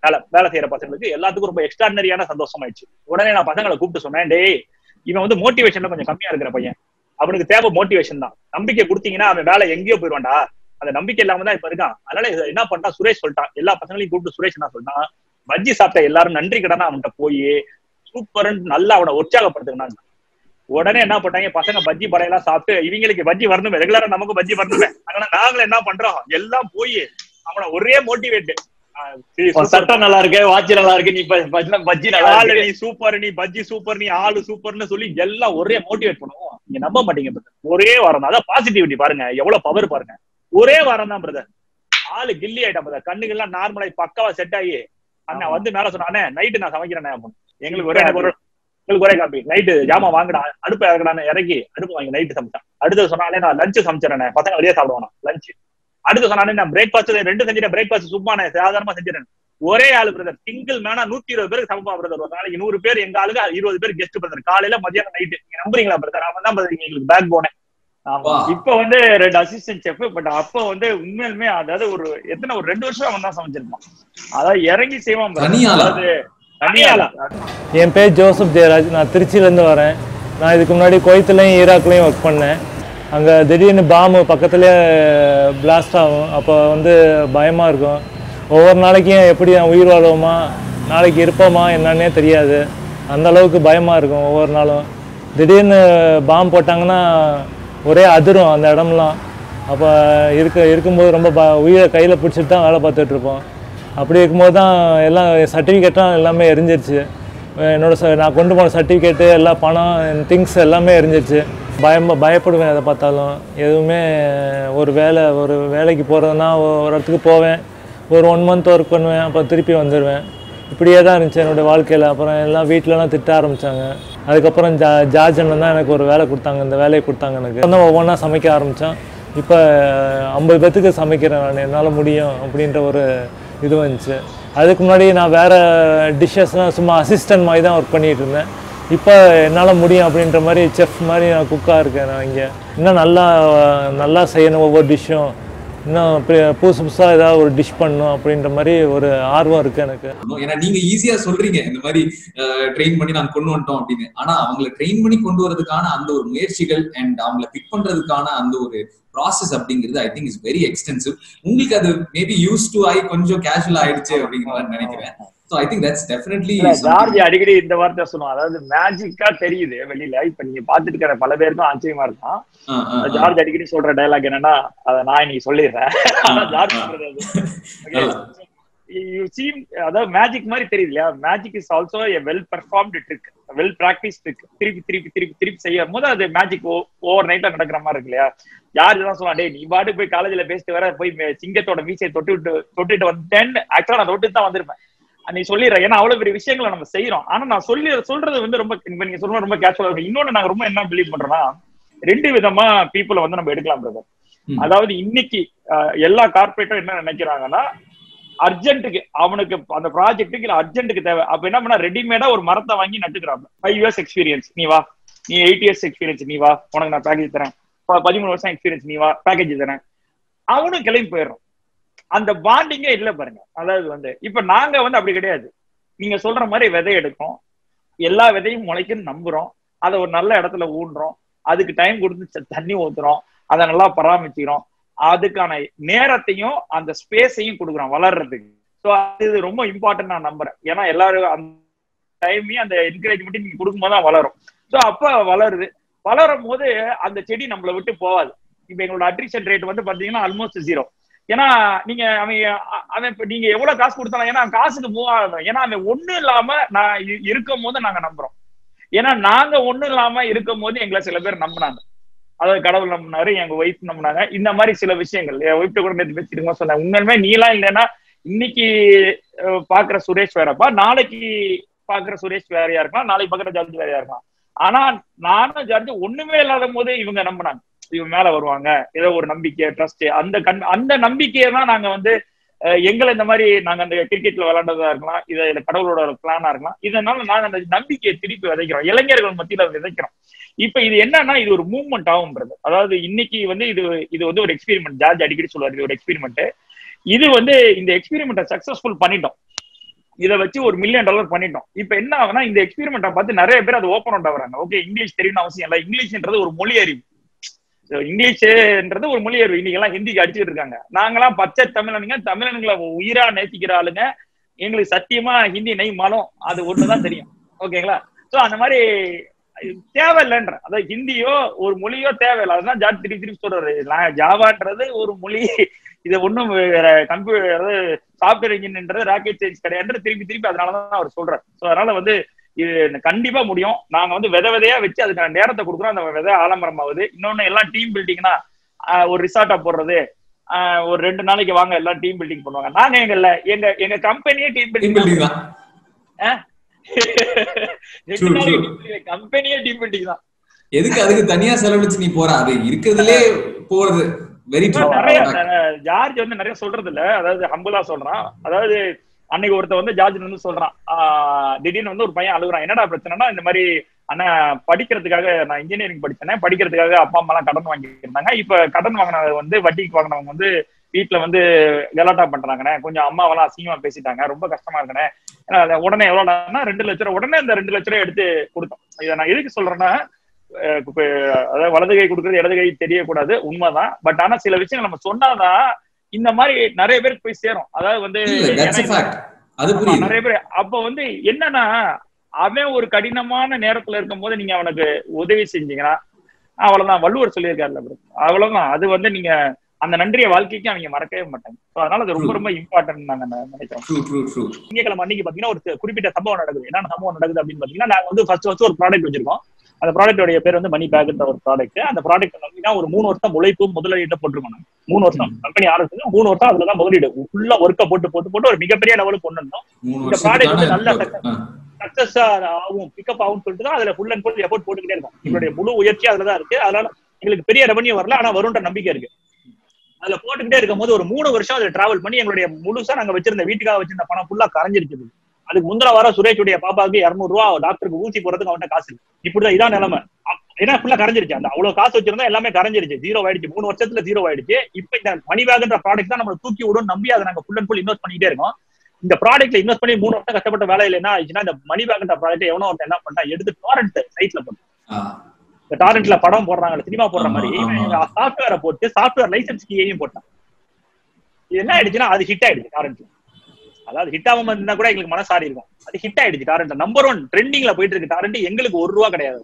வேலை வேலை செய்யற பசங்களுக்கு எல்லாத்துக்கும் ரொம்ப எக்ஸ்ட்ராடனரியான சந்தோஷமாயிடுச்சு உடனே நான் பசங்களை கூப்பிட்டு சொன்னேன் டேய் இவன் வந்து மோட்டிவேஷன்ல கொஞ்சம் கம்மியா இருக்கிற பையன் அவனுக்கு தேவை மோட்டிவேஷன் தான் நம்பிக்கை கொடுத்தீங்கன்னா அவன் வேலை எங்கேயோ போயிடுவான்டா அந்த நம்பிக்கை இல்லாம தான் இப்ப இருக்கான் அதனால இதை என்ன பண்ணிட்டான் சுரேஷ் சொல்லிட்டான் எல்லா பசங்களையும் கூப்பிட்டு சுரேஷ் என்ன சொல்லிட்டான் பஜ்ஜி சாப்பிட்ட எல்லாரும் நன்றி கடனா அவன்கிட்ட போய் சூப்பர்னு நல்லா அவனை உற்சாகப்படுத்துனாங்க உடனே என்ன பண்ணாங்க பசங்க பஜ்ஜி படையெல்லாம் சாப்பிட்டு இவங்களுக்கு பஜ்ஜி வரணுமே ரெகுலரா நமக்கு பஜ்ஜி வரணுமே அதனால நாங்களும் என்ன பண்றோம் எல்லாம் போய் அவனை ஒரே மோட்டிவேட் உன் சட்டம் நல்லா இருக்கு வாட்ச் நல்லா இருக்கு நீ ப- பஜ்ஜி பஜ்ஜி நல்லா ஆளு இருக்கு நீ சூப்பர் நீ பஜ்ஜி சூப்பர் நீ ஆளு சூப்பர்னு சொல்லி எல்லாம் ஒரே மோட்டிவேட் பண்ணுவோம் நீங்க நம்ப மாட்டீங்க brother. ஒரே வாரம் தான் அதான் பாசிட்டிவிட்டி பாருங்க எவ்வளவு பவர் பாருங்க ஒரே வாரம் தான் பிரதர் ஆளு கில்லி ஆயிட்டான் பிரதர் கண்ணுகள்லாம் நார்மலாகி பக்காவா செட் ஆகி அண்ணா வந்து மேல சொன்னானே நைட்டு நான் சமைக்கிறேன் அப்படின்னு எங்களுக்கு ஒரே ஒரு எங்களுக்கு ஒரே காப்பி நைட்டு ஜாமான் வாங்கடா அடுப்பு இறக்கடான்னு இறக்கி அடுப்பு வாங்கி நைட்டு சமைச்சான் அடுத்து சொன்னாலே நான் லஞ்சு சமைச்சிடறேன் பசங்க வெளியே சாப்பிடுவானா லஞ்சு அடுத்து சொன்னானே நான் பிரேக்ஃபாஸ்ட் ரெண்டு செஞ்சிட்டேன் பிரேக்ஃபாஸ்ட் சும்மா சாதாரணமா செஞ்சிடறேன் ஒரே ஆளு பிரதர் சிங்கிள் மேனா நூத்தி இருபது பேருக்கு சமைப்பா பிரதர் ஒரு நாளைக்கு நூறு பேர் எங்க ஆளுக்கு இருபது பேர் கெஸ்ட் பிரதர் காலையில மதியானம் நைட்டு நீங்க நம்புறீங்களா பிரதர் அவன் தான் brother எங்களுக்கு பேக் போனே வா. இப்ப வந்து ரெண்டு அசிஸ்டன்ட் செஃப் பட் அப்ப வந்து உண்மையிலுமே அதாவது ஒரு எத்தனை ஒரு ரெண்டு வருஷம் அவன் தான் சமைச்சிருப்பான் அதாவது இறங்கி செய்வான் brother. தனியாளா? அதாவது தனியாளா என் பேர் ஜோசப் ஜெயராஜ் நான் திருச்சியிலேருந்து வரேன் நான் இதுக்கு முன்னாடி குவைத்துலையும் ஈராக்லையும் ஒர்க் பண்ணேன் அங்கே திடீர்னு பாம்பு பக்கத்துலேயே பிளாஸ்ட் ஆகும் அப்போ வந்து பயமாக இருக்கும் ஒவ்வொரு நாளைக்கும் எப்படி நான் உயிர் வாழ்வோமா நாளைக்கு இருப்போமா என்னன்னே தெரியாது அந்த அளவுக்கு பயமாக இருக்கும் ஒவ்வொரு நாளும் திடீர்னு பாம்பு போட்டாங்கன்னா ஒரே அதிரும் அந்த இடம்லாம் அப்போ இருக்க இருக்கும்போது ரொம்ப ப உயிரை கையில் பிடிச்சிட்டு தான் வேலை பார்த்துட்டு இருப்போம் அப்படி இருக்கும்போது தான் எல்லாம் சர்டிஃபிகேட்லாம் எல்லாமே எரிஞ்சிருச்சு என்னோட ச நான் கொண்டு போன சர்டிஃபிகேட்டு எல்லா பணம் திங்ஸ் எல்லாமே எரிஞ்சிருச்சு பயம் பயப்படுவேன் எதை பார்த்தாலும் எதுவுமே ஒரு வேலை ஒரு வேலைக்கு போகிறதுனா ஒரு இடத்துக்கு போவேன் ஒரு ஒன் மந்த் ஒர்க் பண்ணுவேன் அப்புறம் திருப்பி வந்துடுவேன் இப்படியே தான் இருந்துச்சு என்னோடய வாழ்க்கையில் அப்புறம் எல்லாம் வீட்டிலலாம் திட்ட ஆரம்பித்தாங்க அதுக்கப்புறம் ஜா ஜார்ஜ் அண்ணன் தான் எனக்கு ஒரு வேலை கொடுத்தாங்க இந்த வேலையை கொடுத்தாங்க எனக்கு வந்து ஒவ்வொன்றா சமைக்க ஆரம்பித்தோம் இப்போ ஐம்பது பேத்துக்கு சமைக்கிறேன் நான் என்னால் முடியும் அப்படின்ற ஒரு இது வந்துச்சு அதுக்கு முன்னாடி நான் வேறு டிஷ்ஷஸ்லாம் சும்மா அசிஸ்டன்ட் மாதிரி தான் ஒர்க் பண்ணிகிட்டு இருந்தேன் இப்போ என்னால் முடியும் அப்படின்ற மாதிரி செஃப் மாதிரி நான் குக்காக இருக்கேன் நான் இங்கே இன்னும் நல்லா நல்லா செய்யணும் ஒவ்வொரு டிஷ்ஷும் இன்னும் பு- புதுசு புதுசாக ஏதாவது ஒரு டிஷ் பண்ணணும் அப்படின்ற மாதிரி ஒரு ஆர்வம் இருக்குது எனக்கு ஏன்னா நீங்க ஈஸியா சொல்றீங்க இந்த மாதிரி ட்ரெயின் பண்ணி நாங்க கொண்டு வந்துட்டோம் அப்படின்னு ஆனா அவங்கள ட்ரெயின் பண்ணி கொண்டு வரதுக்கான அந்த ஒரு முயற்சிகள் அண்ட் அவங்கள பிக் பண்றதுக்கான அந்த ஒரு ப்ராசஸ் அப்படிங்கிறது I think is very extensive உங்களுக்கு அது மேபி யூஸ் டு ஆகி கொஞ்சம் கேஷுவல் ஆயிடுச்சு அப்படிங்கிற மாதிரி நினைக்கிறேன் so I think that's definitely இல்ல, ஜார்ஜ் அடிக்கடி இந்த வார்த்தை சொல்லுவான் அதாவது மேஜிக்கா தெரியுது வெளியில இப்ப நீங்க பாத்துட்டு இருக்கிற பல பேருக்கும் ஆச்சரியமா இருக்கும் ஜார்ஜ் அடிக்கடி சொல்ற டயலாக் என்னன்னா அத நான் இன்னைக்கு சொல்லிடுறேன் ஆனா ஜார்ஜ் சொல்றது அது. யூ சீம் அதாவது மேஜிக் மாதிரி தெரியுது இல்லையா magic is also a well performed trick well practice trick திருப்பி திருப்பி திருப்பி திருப்பி செய்யும் போது அது மேஜிக் ஓவர் நைட்ல நடக்கிற மாதிரி இருக்கு இல்லையா யார் தான் சொல்லுவான் டேய் நீ பாட்டு போய் காலேஜ்ல பேசிட்டு வர போய் மே- சிங்கத்தோட மீசையை தொட்டு விட்டு தொட்டுட்டு வந்துட்டேன் ஆக்சுவலா நான் தொட்டு தான் வந்திருப்பேன் நீ சொல்லிடுற ஏன்னா அவ்வளவு பெரிய விஷயங்களை நம்ம செய்யறோம் ஆனா நான் சொல்லி சொல்றது வந்து ரொம்ப இப்ப நீங்க சொல்றது ரொம்ப கேஷுவலா இருக்கு இன்னொன்னு நாங்க ரொம்ப என்ன பிலீவ் பண்றோம்னா ரெண்டு விதமா பீப்புளை வந்து நம்ம எடுக்கலாம் பிரதர் ம். அதாவது இன்னைக்கு அஹ், எல்லா கார்பரேட்டும் என்ன நினைக்கிறாங்கன்னா அர்ஜென்ட்டுக்கு அவனுக்கு அந்த ப்ராஜெக்ட்டுக்கு இல்ல அர்ஜென்ட்டுக்கு தேவை அப்ப என்ன பண்ணா ரெடிமேடா ஒரு மரத்தை வாங்கி நட்டுக்கிறாங்க ஃபைவ் இயர்ஸ் எக்ஸ்பீரியன்ஸ் நீ வா நீ எயிட் இயர்ஸ் எக்ஸ்பீரியன்ஸ் நீ வா உனக்கு நான் பேக்கேஜ் தரேன் ப- பதிமூணு வருஷம் எக்ஸ்பீரியன்ஸ் நீ வா பேக்கேஜ் தரேன் அவனும் கிளம்பி போயிடுறான் அந்த பாண்டிங்கே இல்ல பாருங்க அதாவது வந்து இப்ப நாங்க வந்து அப்படி கிடையாது நீங்க சொல்ற மாதிரி விதை எடுக்கும் எல்லா விதையும் முளைக்குன்னு நம்புறோம் அதை ஒரு நல்ல இடத்துல ஊன்றோம் அதுக்கு டைம் கொடுத்து ச- தண்ணி ஊத்துறோம் அதை நல்லா பராமரிக்கிறோம் அதுக்கான நேரத்தையும் அந்த ஸ்பேஸையும் கொடுக்குறோம் வளர்றதுக்கு ஸோ அது ரொம்ப இம்பார்ட்டன்ட் நான் நம்புறேன் ஏன்னா எல்லாரும் அந்த டைமையும் அந்த என்கரேஜ்மெண்ட்டையும் நீங்க கொடுக்கும்போது தான் வளரும் ஸோ அப்ப வளருது வளரும் போது அந்த செடி நம்மளை விட்டு போகாது இப்ப எங்களோட அட்ரிஷன் ரேட் வந்து பாத்தீங்கன்னா ஆல்மோஸ்ட் ஜீரோ ஏன்னா நீங்க அவன் அ- அவன் இப்ப நீங்க எவ்வளவு காசு கொடுத்தாலும் ஏன்னா காசுக்கு மூவ் ஆகணும் ஏன்னா அவன் ஒண்ணும் இல்லாம நான் இ- இருக்கும் போது நாங்க நம்புறோம் ஏன்னா நாங்க ஒண்ணும் இல்லாம இருக்கும் போது எங்களை சில பேர் நம்பினாங்க அதாவது கடவுள் நம்பினாரு எங்க ஒய்ஃப் நம்பினாங்க இந்த மாதிரி சில விஷயங்கள் என் ஒய்ஃப்ட கூட நேற்று பேசிட்டு சொன்னேன் உண்மையுமே நீலாம் இல்லைன்னா இன்னைக்கு அஹ், பாக்குற சுரேஷ் வேறப்பா நாளைக்கு பாக்குற சுரேஷ் வேறையா இருக்கலாம் நாளைக்கு பாக்குற ஜார்ஜ் வேறையா இருக்கலாம் ஆனா நானும் ஜார்ஜ் ஒண்ணுமே இல்லாத போது இவங்க நம்பினாங்க இவங்க மேல வருவாங்க ஏதோ ஒரு நம்பிக்கை ட்ரஸ்ட் அந்த கண் அந்த நம்பிக்கையை தான் நாங்க வந்து அஹ், எங்களை இந்த மாதிரி நாங்க அந்த கிரிக்கெட்ல விளையாண்டதா இருக்கலாம் இதை இல்ல கடவுளோட பிளானா இருக்கலாம் இதனால நாங்க அந்த நம்பிக்கையை திருப்பி விதைக்கிறோம் இளைஞர்கள் மத்தியில விதைக்கிறோம் இப்ப இது என்னன்னா இது ஒரு மூவ்மெண்ட் ஆகும் பிரதர் அதாவது இன்னைக்கு வந்து இது இது வந்து ஒரு எக்ஸ்பெரிமெண்ட் ஜார்ஜ் அடிக்கடி சொல்லுவாரு இது ஒரு எக்ஸ்பெரிமெண்ட் இது வந்து இந்த எக்ஸ்பெரிமெண்ட்டை சக்சஸ்ஃபுல் பண்ணிட்டோம் இதை வச்சு ஒரு மில்லியன் டாலர் பண்ணிட்டோம் இப்ப என்ன ஆகுனா இந்த எக்ஸ்பெரிமெண்ட்டை பார்த்து நிறைய பேர் அது ஓப்பன் அவுட் ஆகுறாங்க ஓகே இங்கிலீஷ் தெரியணும் அவசியம் இல்லை இங்கிலீஷ்ன்றது ஒரு மொழி அறிவு So, இங்கிலீஷ்ன்றது ஒரு மொழி அறிவு இன்னைக்கு எல்லாம் ஹிந்திக்கு அடிச்சுட்டு இருக்காங்க நாங்கெல்லாம் பச்சை தமிழனுங்க தமிழனுங்களை உயிரா நேசிக்கிற ஆளுங்க எங்களுக்கு சத்தியமா ஹிந்தி நெய் மலம் அது ஒண்ணுதான் தெரியும் ஓகேங்களா சோ அந்த மாதிரி தேவையில்லைன்ற அதாவது ஹிந்தியோ ஒரு மொழியோ தேவையில்லை அதுதான் ஜாட் திருப்பி திருப்பி சொல்றாரு நான் ஜாவான்றது ஒரு மொழி இது ஒண்ணும் வேற கம்ப்யூட்டர் அதாவது சாஃப்ட்வேர் இன்ஜின்ன்றது ராக்கெட் சயின்ஸ் கிடையாது திருப்பி திருப்பி அதனாலதான் அவர் சொல்றாரு ஸோ அதனால வந்து இது கண்டிப்பா முடியும் நாங்க வந்து விதை விதையா வச்சு அதுக்கான நேரத்தை கொடுக்குறோம் அந்த விதை ஆலமரம் ஆகுது இன்னொன்னு எல்லாம் டீம் பில்டிங்னா ஒரு ரிசார்ட்டா போடுறது ஆஹ் ஒரு ரெண்டு நாளைக்கு வாங்க எல்லாம் டீம் பில்டிங் பண்ணுவாங்க நாங்க எங்க இல்ல எங்க எங்க கம்பெனியே டீம் டீம் பில்டிங் பில்டிங் தான் True, true. கம்பெனியே டீம் பில்டிங் தான் எதுக்கு அதுக்கு தனியா செலவழிச்சு நீ போற அது இருக்கிறதுலே போறது வெரி ட்ரூ நிறைய அஹ், ஜார்ஜ் வந்து நிறைய சொல்றது இல்ல அதாவது ஹம்புலா சொல்றான் அதாவது அன்னைக்கு ஒருத்தன் வந்து ஜார்ஜ் வந்து சொல்றான் ஆஹ், திடீர்னு வந்து ஒரு பையன் அழுகுறான் என்னடா பிரச்சனைனா இந்த மாதிரி அண்ணா படிக்கிறதுக்காக நான் இன்ஜினியரிங் படிச்சேனே படிக்கிறதுக்காக அப்பா அம்மா எல்லாம் கடன் வாங்கியிருந்தாங்க இப்ப கடன் வாங்கினது வந்து வட்டிக்கு வாங்கினவங்க வந்து வீட்டுல வந்து கலாட்டா பண்றாங்கண்ணே கொஞ்சம் அம்மாவெல்லாம் அசிங்கமா பேசிட்டாங்க ரொம்ப கஷ்டமா இருக்குண்ணே ஏன்னா, அது உடனே எவ்வளவுனா ரெண்டு லட்ச ரூபா உடனே இந்த ரெண்டு லட்ச ரூபா எடுத்து கொடுத்தோம் இதை நான் எதுக்கு சொல்றேன்னா அஹ் இப்ப அதாவது வலது கை கொடுக்கறது இடது கை தெரியக்கூடாது உண்மைதான் பட் ஆனா சில விஷயங்கள் நம்ம சொன்னாதான் இந்த மாதிரி நிறைய பேருக்கு போய் சேரும் அதாவது வந்து இல்ல தட்ஸ் ஏன்னா ஃபேக்ட் அது ஆமா, புரியுது நிறைய பேர் அப்ப வந்து என்னன்னா அவன் ஒரு கடினமான நேரத்துல இருக்கும்போது நீங்க அவனுக்கு உதவி செஞ்சீங்கன்னா அவ்வளவுதான் வள்ளுவர் சொல்லியிருக்காருல்ல bro. அவ்வளவுதான் அது வந்து நீங்க அந்த நன்றிய வாழ்க்கைக்கு அவங்க மறக்கவே மாட்டாங்க So, அதனால அது ரொம்ப True. ரொம்ப இம்பார்ட்டன்ட் நாங்க ந- நினைக்கிறோம் ட்ரூ ட்ரூ ட்ரூ திங்கக்கிழமை அன்னைக்கு பாத்தீங்கன்னா ஒரு குறிப்பிட்ட சம்பவம் நடக்குது என்ன சம்பவம் நடக்குது அப்படின்னு பாத்தீங்கன்னா நாங்க வந்து ஃபர்ஸ்ட் ஃபர்ஸ்ட் ஒரு ப்ராடக்ட் வச்சிருக்கோம் அந்த ப்ராடக்டோட பேர் வந்து மணி பேக்ன்ற ஒரு ப்ராடக்ட் அந்த ப்ராடக்ட் பார்த்தீங்கன்னா ஒரு மூணு வருஷம் உழைப்பு முதலீடு போட்டிருக்கோம் நாங்க. மூணு வருஷம் கம்பெனி ஆரம்பிச்சு மூணு வருஷம் அதுலதான் முதலீடு ஃபுல்லா ஒர்க்கை போட்டு போட்டு போட்டு ஒரு மிகப்பெரிய லெவலுக்கு கொண்டு வந்தோம் மூணு இந்த product வந்து நல்ல வருஷத்துக்கான சக்சஸ் ஆகும் பிக்கப் ஆகும் சொல்லிட்டு தான் அதுல ஃபுல் அண்ட் ஃபுல் எஃபோர்ட் போட்டுக்கிட்டே இருக்கும் எங்களுடைய முழு முயற்சி அதுல தான் இருக்கு அதனால எங்களுக்கு பெரிய ரெவன்யூ வரல ஆனா வரும்ன்ற நம்பிக்கை இருக்கு அதுல போட்டுக்கிட்டே இருக்கும்போது ஒரு மூணு வருஷம் அதுல டிராவல் பண்ணி எங்களுடைய முழுசா நாங்க வச்சிருந்த வீட்டுக்காக வச்சிருந்த பணம் ஃபுல்லா கரைஞ்சிருச்சு அதுக்கு முந்தின வாரம் சுரேஷுடைய பாப்பாவுக்கு இருநூறு ரூபா டாக்டருக்கு ஊசி போறதுக்கு அவன்கிட்ட காசு இருக்கு இப்படிதான் இதான் நிலைமை அப்- ஏன்னா ஃபுல்லா கரைஞ்சிருச்சு அந்த அவ்வளவு காசு வச்சிருந்தா எல்லாமே கரைஞ்சிருச்சு ஜீரோ ஆயிடுச்சு மூணு வருஷத்துல ஜீரோ ஆயிடுச்சு இப்ப இந்த மணி பேக்ன்ற ப்ராடக்ட் தான் நம்ம தூக்கி விடும் நம்பி அதை நாங்க ஃபுல் அண்ட் ஃபுல் இன்வெஸ்ட் பண்ணிட்டே இருக்கோம் இந்த ப்ராடக்ட்ல இன்வெஸ்ட் பண்ணி மூணு வருஷம் கஷ்டப்பட்ட வேலையில என்ன ஆயிடுச்சுன்னா இந்த மணி பேக்ன்ற ப்ராடக்ட் எவனோ ஒருத்தன் என்ன பண்ணா எடுத்து டாரண்ட் சைட்ல போட்டு இந்த டாரண்ட்ல படம் போடுறாங்க சினிமா போடுற ஆமா, மாதிரி ஆமா. சாஃப்ட்வேரை போட்டு சாஃப்ட்வேர் லைசன்ஸ் கீயையும் போட்டான் இது என்ன ஆயிடுச்சுன்னா அது ஹிட் ஆயிடுச்சு டாரண்ட்ல அதாவது ஹிட் ஆகாம இருந்தா கூட எங்களுக்கு மனசாரி இருக்கும் அது ஹிட் ஆயிடுச்சு டாரண்ட் நம்பர் ஒன் ட்ரெண்டிங்ல போயிட்டு இருக்கு டாரண்ட் எங்களுக்கு ஒரு ரூபா கிடையாது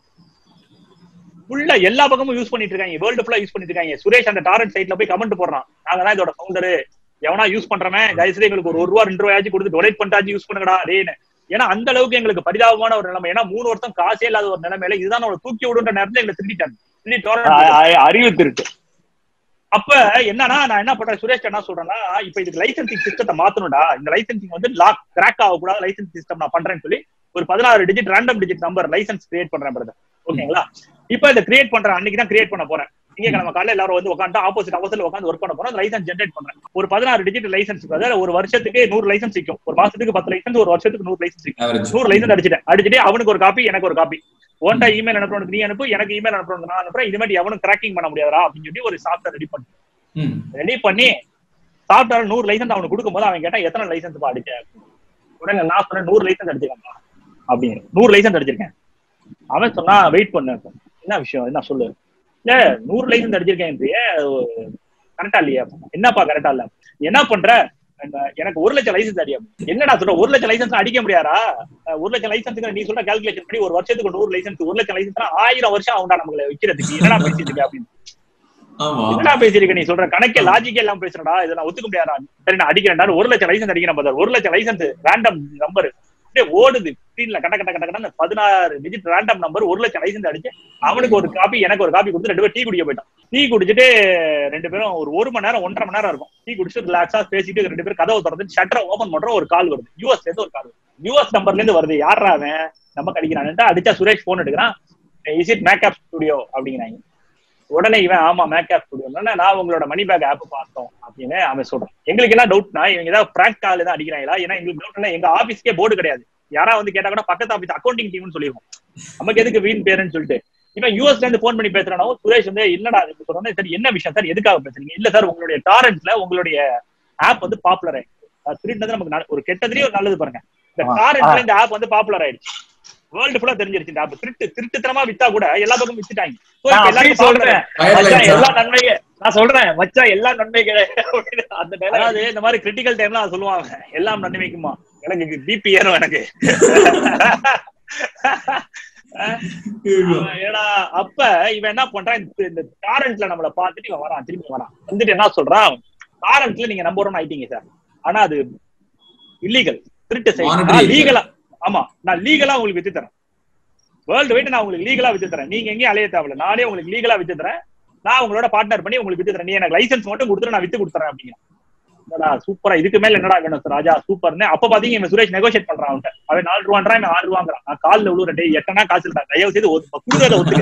ஃபுல்லா எல்லா பக்கமும் யூஸ் பண்ணிட்டு இருக்காங்க வேர்ல்டு ஃபுல்லா யூஸ் பண்ணிட்டு இருக்காங்க சுரேஷ் அந்த டாரண்ட் சைட்ல போய் கமெண்ட் போடுறான் நாங்க தான் இதோட ஃபவுண்டரு எவனா யூஸ் பண்றவன் தயவுசெய்து எங்களுக்கு ஒரு ஒரு ரூபா ரெண்டு ரூபாயாச்சும் கொடுத்து டொனேட் பண்ணிட்டாச்சும் யூஸ் பண்ணுங்கடா அப்படின்னு ஏன்னா அந்த அளவுக்கு எங்களுக்கு பரிதாபமான ஒரு நிலைமை ஏன்னா மூணு வருஷம் காசே இல்லாத ஒரு நிலைமையில இதுதான் நம்ம தூக்கி விடுன்ற நேரத்துல எங்களை திருடிட்டாங்க திருடி torrent அறிவு திருட்டு அப்ப என்னன்னா நான் என்ன பண்றேன் சுரேஷ் என்ன சொல்றேன்னா இப்ப இதுக்கு லைசன்சிங் சிஸ்டத்தை மாத்தணும்டா இந்த லைசன்சிங் வந்து லாக் கிராக் ஆகக்கூடாது லைசன்ஸ் சிஸ்டம் நான் பண்றேன்னு சொல்லி ஒரு பதினாறு digit random digit number license create பண்றேன் பிரதர் ஓகேங்களா இப்ப இதை கிரியேட் பண்றேன் அன்னைக்கு தான் கிரியேட் பண்ண போறேன் திங்கக்கிழமை காலையில எல்லாரும் வந்து உட்காந்து ஆப்போசிட் அவசரம் உட்காந்து ஒர்க் பண்ண போறோம் லைசன்ஸ் ஜென்ரேட் பண்றேன் ஒரு பதினாறு டிஜிட் லைசன்ஸ் பிரதர் ஒரு வருஷத்துக்கு நூறு லைசன்ஸ் விற்கும் ஒரு மாசத்துக்கு பத்து லைசன்ஸ் ஒரு வருஷத்துக்கு நூறு லைசன்ஸ் விற்கும் ஆவரேஜ் நூறு லைசன்ஸ் அடிச்சிட்டேன் அடிச்சுட்டு அவனுக்கு ஒரு காப்பி எனக்கு ஒரு காப்பி ஒன்டா இமெயில் அனுப்புறது நீ அனுப்பு எனக்கு இமெயில் அனுப்புறது நான் அனுப்புறேன் இது மாதிரி எவனும் கிராக்கிங் பண்ண முடியாதா அப்படின்னு சொல்லி ஒரு சாஃப்ட்வேர் ரெடி பண்ணி ம் ரெடி பண்ணி சாஃப்ட்வேர் நூறு லைசன்ஸ் அவனுக்கு கொடுக்கும்போது அவன் கேட்டா எத்தனை லைசன்ஸ் அடிச்ச உடனே நான் சொன்னேன் நூறு லைசன்ஸ் அடிச்சிருக்கேன்ப்பா அப்படின்னு நூறு லைசன்ஸ் அடிச்சிருக்கேன் அவன் சொன்னா வெயிட் பண்ணு என்ன விஷயம் என்ன சொல்லு இல்ல நூறு லைசன்ஸ் அடிச்சிருக்கேன் கரெக்டா இல்லையா என்னப்பா கரெக்டா இல்ல என்ன பண்ற என்ன- எனக்கு ஒரு லட்சம் லைசன்ஸ் அடியா என்னடா சொல்ற ஒரு லட்சம் லைசன்ஸ் அடிக்க முடியாதா அஹ் ஒரு லட்சம் லைசன்ஸுக்கு நீ சொல்ற கால்குலேஷன் படி ஒரு வருஷத்துக்கு நூறு லைசன்ஸ் ஒரு லட்சம் லைசன்ஸ் ஆயிரம் வருஷம் ஆகும்டா நம்மள வைக்கிறதுக்கு என்னடா பேசிட்டு இருக்க அப்படின்னு ஆமா என்னடா பேசிருக்க நீ சொல்ற கணக்கே லாஜிக்கே எல்லாம் பேசுறடா இதை நான் ஒத்துக்க முடியாதா சரி நான் அடிக்கிறேன்டா ஒரு லட்சம் லைசன்ஸ் அடிக்கிறேன் பாத்தா ஒரு லட்சம் லைசன்ஸ் ரேண்டம் நம்பர் அப்படியே ஓடுது ஸ்கிரீன்ல கட்ட கட்ட கட்ட கட்ட பதினாறு டிஜிட் ரேண்டம் நம்பர் ஒரு லட்சம் லைசன்ஸ் அடிச்சு அவனுக்கு ஒரு காப்பி எனக்கு ஒரு காப்பி கொடுத்து ரெண்டு பேரும் டீ குடிக்க போயிட்டோம் டீ குடிச்சிட்டு ரெண்டு பேரும் ஒரு ஒரு மணி நேரம் ஒன்றரை மணி நேரம் இருக்கும் டீ குடிச்சிட்டு ரிலாக்ஸா பேசிட்டு ரெண்டு பேரும் கதவை திறந்து ஷட்டரை ஓபன் பண்ற ஒரு கால் வருது யூஎஸ்ல இருந்து ஒரு கால் வருது யூஎஸ் நம்பர்ல இருந்து வருது யாரா அவன் நம்ம கடிக்கிறான்ட்டு அடிச்சா சுரேஷ் போன் எடுக்கிறான் இஸ் இட் மேக்கப் ஸ்டுடியோ அப்படிங்கிறாங்க உடனே இவன் ஆமா மேக்கப் ஸ்டுடியோ நான் உங்களோட மணி பேக் ஆப் பார்த்தோம் அப்படின்னு அவன் சொல்றான் எங்களுக்கு என்ன டவுட்னா இவங்க ஏதாவது பிராங்க் கால் தான் அடிக்கிறாங்களா ஏன்னா எங்களுக்கு டவுட் எங்க ஆபீஸ்க்கே போர்டு கிடையாது யாரா வந்து கேட்டா கூட பக்கத்து ஆபீஸ் அக்கௌண்டிங் டீம்னு சொல்லிடுவோம் நமக்கு எதுக்கு வீண் பேருன்னு சொல்லிட்டு இவன் யூஎஸ்ல இருந்து போன் பண்ணி பேசுறானோ சுரேஷ் வந்து இல்லடா இது சொல்றேன் சரி என்ன விஷயம் சார் எதுக்காக பேசுறீங்க இல்ல சார் உங்களுடைய டாரண்ட்ல உங்களுடைய ஆப் வந்து பாப்புலர் ஆயிடுச்சு திருடினது நமக்கு நல்- ஒரு கெட்டதுலயே ஒரு நல்லது பாருங்க இந்த ஆ, டாரண்ட்ல இந்த ஆப் வந்து பாப்புலர் ஆயிடுச்சு வேர்ல்டு ஃபுல்லா தெரிஞ்சிருச்சு இந்த ஆப் திருட்டு திருட்டுத்தனமா வித்தா கூட எல்லா பக்கமும் வித்துட்டாங்க So, இப்ப நான் எல்லாரும் அப்படி சொல்றேன். மச்சான், Firelights-ஆ? எல்லா நன்மைகள் நான் சொல்றேன் மச்சான் எல்லா நன்மைகள் அப்படின்னு அந்த dialogue. அதாவது இந்த மாதிரி கிரிட்டிக்கல் டைம்ல சொல்லுவாங்க எல்லாம் நன்மைக்குமா எனக்கு பிபி ஏறும் எனக்கு அவன் ஏடா அப்ப இவன் என்ன பண்றான் இந்த- இந்த டாரண்ட்ல நம்மள பார்த்துட்டு இவன் வரான் திரும்பி வரான் வந்துட்டு என்ன சொல்றான் டாரண்ட்ல நீங்க நம்பர் ஒன் ஆயிட்டீங்க சார் ஆனா அது இல்லீகல் திருட்டு Monetary செய்ய illegal. லீகலா ஆமா நான் லீகலா உங்களுக்கு வித்து தரேன் வேர்ல்டு வைட் நான் உங்களுக்கு லீகலா வித்து தரேன் நீங்க எங்கேயும் அலைய தேவையில்ல நானே உங்களுக்கு லீகலா வித்து தரேன் நான் உங்களோட பார்ட்னர் பண்ணி உங்களுக்கு வித்து தரேன் நீ எனக்கு லைசன்ஸ் மட்டும் கொடுத்துட்டு நான் வித்து கொடுத்துறேன் அப்படிங்க என்னடா சூப்பரா இதுக்கு மேல என்னடா வேணும் சார் ராஜா சூப்பர்னு அப்ப பாத்தீங்க இவன் சுரேஷ் நெகோஷியேட் பண்றான் அவன்கிட்ட அவன் நாலு ரூபான்றான் இவன் ஆறு ரூபாங்கிறான் நான் கால்ல விழுற டே எட்டனா காசு இல்லடா தயவு செய்து ஒத்து- குடுக்கறத ஒத்துக்க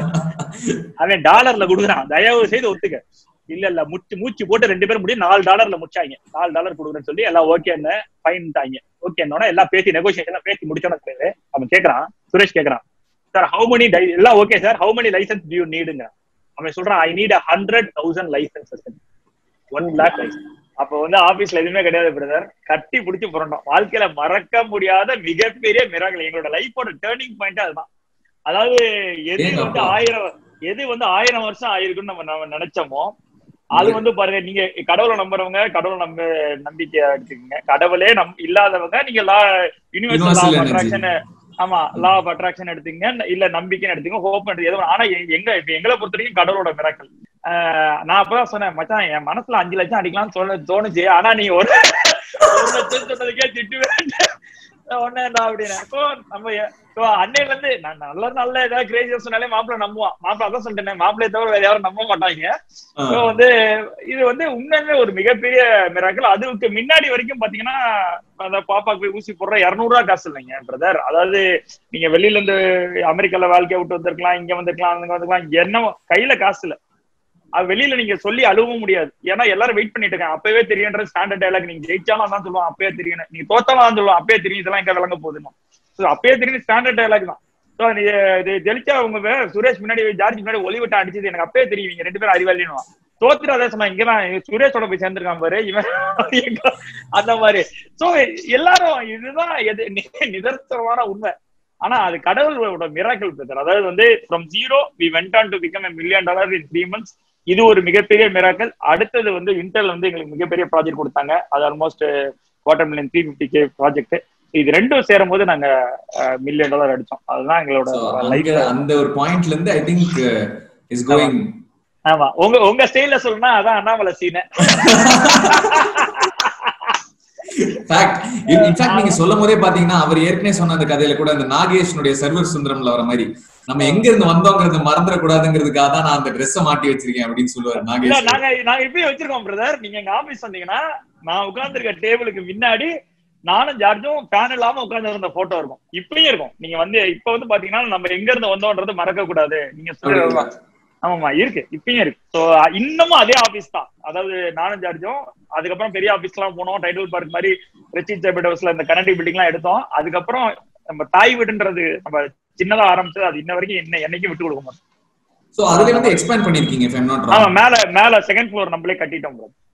அவன் டாலர்ல கொடுக்குறான் தயவு செய்து ஒத்துக்க இல்ல இல்ல முச்சு மூச்சு போட்டு ரெண்டு பேரும் முடியும் நாலு டாலர்ல முடிச்சாங்க நாலு டாலர் கொடுக்குறேன்னு சொல்லி எல்லாம் ஓகேன்னு ஃபைன் தாங்க ஓகே எல்லாம் பேசி நெகோசியேஷன் பேசி முடிச்சோன்னு தெரியுது அவன் கேக்குறான் சுரேஷ் கேக்குறான் சார் ஹவு many டை எல்லாம் okay sir how many license do நீடுங்க அவன் சொல்றான் I need hundred thousand licenses one lakh license அப்ப வந்து ஆபீஸ்ல எதுவுமே கிடையாது பிரதர் கட்டி புடிச்சு புரண்டோம் வாழ்க்கையில மறக்க முடியாத மிகப்பெரிய மிராக்கள் எங்களோட லைஃபோட டேர்னிங் பாயிண்ட் அதுதான் அதாவது எது ஏங்க வந்து அப்பா? ஆயிரம் எது வந்து ஆயிரம் வருஷம் ஆயிருக்குன்னு நம்ம நம்ம நினைச்சோமோ அது வந்து பாருங்க நீங்க கடவுளை நம்புறவங்க கடவுளை நம்ப நம்பிக்கையா எடுத்துக்கங்க கடவுளே நம் இல்லாதவங்க நீங்க law universal law Universal of energy. Attraction ஆமா லா ஆஃப் அட்ராக்ஷன் எடுத்துங்க இல்ல நம்பிக்கைன்னு எடுத்துங்க ஹோப் எடுத்து எதுவும் ஆனா எ- எங்க இப்ப எங்களை பொறுத்த வரைக்கும் கடவுளோட மிராக்கள் நான் அப்பதான் சொன்னேன் மச்சான் என் மனசுல அஞ்சு லட்சம் அடிக்கலாம்னு சொல்ல தோணுச்சு ஆனா நீ ஒரு ஒரு லட்சம் சொன்னதுக்கே திட்டுவேன் ஒண்ணு என்ன அப்படின்னு So, நம்ம எ- so, அன்னையில இருந்து நான் நல்ல நல்ல ஏதாவது கிரேசியஸ் சொன்னாலே மாப்பிள்ள நம்புவான் மாப்பிள்ள அதான் சொல்லிட்டேன் மாப்பிள்ளைய தவிர வேற யாரும் நம்ப மாட்டாங்க ஆ. So, வந்து இது வந்து உண்மையுமே ஒரு மிகப்பெரிய மிராக்கள் அதுக்கு முன்னாடி வரைக்கும் பாத்தீங்கன்னா அந்த பாப்பாக்கு போய் ஊசி போடுற இருநூறு ரூபா காசு இல்லைங்க பிரதர் அதாவது நீங்க வெளியில இருந்து அமெரிக்கால வாழ்க்கைய விட்டு வந்திருக்கலாம் இங்க வந்திருக்கலாம் அங்க வந்திருக்கலாம் என்ன கையில காசு இல்ல அது வெளியில நீங்க சொல்லி அழுவவும் முடியாது ஏன்னா எல்லாரும் வெயிட் பண்ணிட்டு இருக்காங்க அப்பவே தெரியுன்ற ஸ்டாண்டர்ட் டைலாக் நீங்க ஜெயிச்சாலும் தான் சொல்லுவான் அப்பவே தெரியும் நீங்க தோத்தாலும் தான் சொல்லுவான் அப்பவே தெரியும் இதெல்லாம் எங்க விளங்க போகுதுன்னு So, அப்பவே தெரியும் ஸ்டாண்டர்ட் டைலாக் தான் So, நீ இது ஜெயிச்சா அவங்க வே- சுரேஷ் முன்னாடி ஜார்ஜ் முன்னாடி ஒளி விட்டு அடிச்சது எனக்கு அப்பவே தெரியும் இவங்க ரெண்டு பேரும் அறிவாளின்னு தோத்துட்டு அதே சொன்னா இங்கதான் சுரேஷோட போய் சேர்ந்திருக்கான் பாரு இவன் எங்க- அந்த மாதிரி சோ எல்லாரும் இதுதான் எது நி- நிதர்சனமான உண்மை ஆனா அது கடவுளோட மிராக்கிள் பிரதர் அதாவது வந்து from zero we went on to become million dollar in three months இது ஒரு மிகப்பெரிய மிராக்கல் அடுத்தது வந்து இன்டெல் வந்து எங்களுக்கு மிகப்பெரிய ப்ராஜெக்ட் கொடுத்தாங்க அது almost quarter million three fifty K project இது ரெண்டும் சேரும் போது நாங்க மில்லியன் டாலர் அடிச்சோம் அதுதான் எங்களோட So, லைஃப் அங்க அந்த ஒரு பாயிண்ட்ல இருந்து ஐ திங்க் இஸ் கோயிங் ஆமா உங்க உங்க ஸ்டைல்ல சொல்லணும்னா அதான் அண்ணாமலை சீனை ஃபேக்ட் இன்ஃபேக்ட் நீங்க சொல்லும் போதே பாத்தீங்கன்னா அவர் ஏற்கனவே சொன்ன அந்த கதையில கூட அந்த நாகேஷ்னுடைய சர்வர் சுந்தரம்ல வர மாதிரி நம்ம எங்க இருந்து வந்தோங்கிறது மறந்துட கூடாதுங்கிறதுக்காக தான் நான் அந்த ட்ரெஸ்ஸை மாட்டி வச்சிருக்கேன் அப்படின்னு சொல்லுவார் இல்ல நாகேஷ் நாங்க நாங்க இப்பயும் வச்சிருக்கோம் பிரதர் நீங்க எங்க ஆபீஸ் வந்தீங்கன்னா நான் உட்கார்ந்திருக்க டேபிளுக்கு முன்னாடி நானும் ஜார்ஜும் ஃபேன் இல்லாம உட்கார்ந்து இருந்த போட்டோ இருக்கும் இப்பயும் இருக்கும் நீங்க வந்து இப்ப வந்து பாத்தீங்கன்னா நம்ம எங்க இருந்து வந்தோன்றது மறக்க கூடாது நீங்க சொல்றதுதான் ஆமாமா இருக்கு இப்பயும் இருக்கு சோ இன்னமும் அதே ஆபீஸ் தான் அதாவது நானும் ஜார்ஜும் அதுக்கப்புறம் பெரிய ஆபீஸ் எல்லாம் போனோம் டைட்டில் பார்க் மாதிரி ரெச்சி சேபட் ஹவுஸ்ல இந்த கனடி பில்டிங் எல்லாம் எடுத்தோம் அதுக்கப்புறம் நம்ம தாய் வீடுன்றது நம்ம சின்னதா ஆரம்பிச்சது அது இன்ன வரைக்கும் என்ன என்னைக்கும் விட்டு கொடுக்க மாட்டோம் சோ அதுல வந்து எக்ஸ்பேண்ட் பண்ணிருக்கீங்க if I'm not wrong. ஆமா மேல மேல செகண்ட் ஃப்ளோர் நம்மளே கட்டிட்டோம் bro